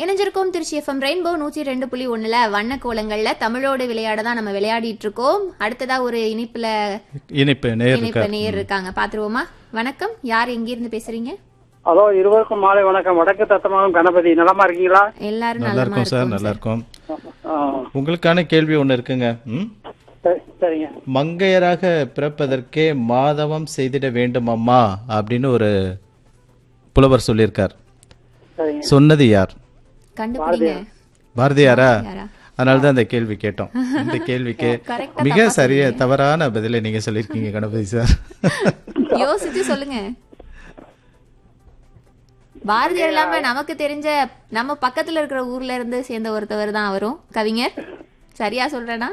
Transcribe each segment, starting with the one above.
இணைஞ்சிருக்கோம் Trichy FM rainbow நூற்றி ரெண்டு புள்ளி ஒண்ணுல வண்ண கோலங்கள்ல தமிழோடு விளையாட தான் நம்ம விளையாடிட்டு இருக்கோம் அடுத்ததா ஒரு இனிப்புல இனிப்பு நேர் இனிப்புல இருக்கார் நேர் இருக்காங்க பாத்துருவோமா வணக்கம் யார் எங்க இருந்து பேசுறீங்க ஹலோ இருவருக்கும் மாலை வணக்கம் வடக்கு தத்தமாகும் கணபதி நலமா இருக்கீங்களா எல்லாரும் நல்லா நலமா இருக்கும் சார் இருக்கோம் நல்லா இருக்கும் ஆ, உங்களுக்கான கேள்வி ஒன்று இருக்குங்க ம்? சரி, சரிங்க மங்கையராக பிறப்பதற்கே மாதவம் செய்திட வேண்டும் அம்மா அப்படின்னு ஒரு புலவர் சொல்லியிருக்கார் சரிங்க சொன்னது யார் கண்டுபிடிங்க பாரதியாரா யாரா? அதனால தான் இந்த கேள்வி கேட்டோம் இந்த கேள்விக்கு Correct ஆ மிக சரியா தவறான பதிலை நீங்க சொல்லியிருக்கீங்க கணபதி சார் யோசிச்சு சொல்லுங்க பாரதியார் இல்லாம நமக்கு தெரிஞ்ச நம்ம பக்கத்துல இருக்கிற ஊர்ல இருந்து சேர்ந்த ஒருத்தவர் தான் அவரும் கவிஞர் சரியா சொல்றேனா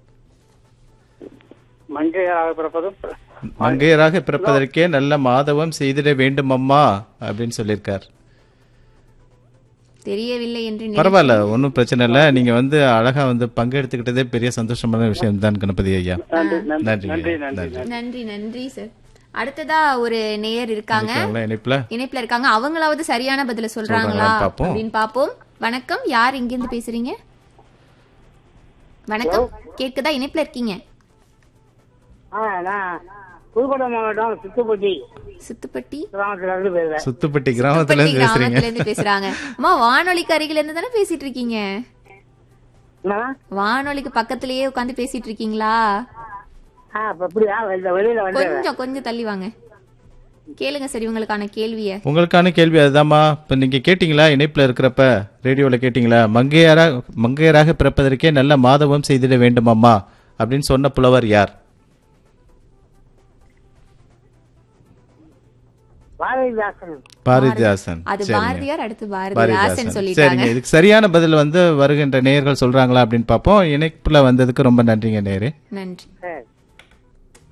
மங்கையராக பிறப்பதும் மங்கையராக பிறப்பதற்கே நல்ல மாதவம் செய்திட வேண்டும் அம்மா அப்படின்னு சொல்லியிருக்கார் தெரியவில்லை என்று நினை- பரவாயில்ல ஒன்றும் பிரச்சனை இல்லை நீங்க வந்து அழகா வந்து பங்கெடுத்துக்கிட்டதே பெரிய சந்தோஷமான விஷயம் தான் கணபதி ஐயா நன்றி நன்றி நன்றி நன்றி ஐயா, நன்றி நன்றி நன்றி நன்றி சார் அடுத்ததா ஒரு நேயர் இருக்காங்க இருக்காங்களா இணைப்புல இணைப்புல இருக்காங்க அவங்களாவது சரியான பதில சொல்றாங்களா சொல்றாங்களான்னு பாப்போம். அப்படின்னு பாப்போம் வணக்கம் யார் இங்க இருந்து பேசுறீங்க வணக்கம் கேக்குதா இணைப்புல இருக்கீங்க ஆ நான் புதுக்கோட்டை மாவட்டம் சித்துப்பட்டி சித்துப்பட்டி கிராமத்துல இருந்து பேசுறேன் சுத்துப்பட்டி கிராமத்துல இருந்து பேசுறீங்க கிராமத்துல இருந்து பேசுறாங்க அம்மா வானொலிக்கு அருகில இருந்து தானே பேசிட்டு இருக்கீங்க என்னண்ணா? வானொலிக்கு பக்கத்திலேயே உட்காந்து பேசிட்டு இருக்கீங்களா ஆ இப்ப அப்படியா வெளியில வெளியில வந்து கொஞ்சம் கொஞ்சம் தள்ளி வாங்க கேளுங்க சரி உங்களுக்கான கேள்விய உங்களுக்கான கேள்வி அதுதாம்மா இப்ப நீங்க கேட்டீங்களா இணைப்புல இருக்கிறப்ப ரேடியோல கேட்டீங்களா மங்கையரா மங்கையராக பிறப்பதற்கே நல்ல மாதவம் செய்திட வேண்டுமாம்மா அப்படின்னு சொன்ன புலவர் யார் பாரதிதாசன் பாரதிதாசன் அது சரிங்க. பாரதியார் அடுத்து பாரதிதாசன் பாரதிதாசன் சொல்லிட்டாங்க சரிங்க இதுக்கு சரியான பதில் வந்து வருகின்ற நேயர்கள் சொல்றாங்களா அப்படின்னு பார்ப்போம் இணைப்புல வந்ததுக்கு ரொம்ப நன்றிங்க நேரு நன்றி சரி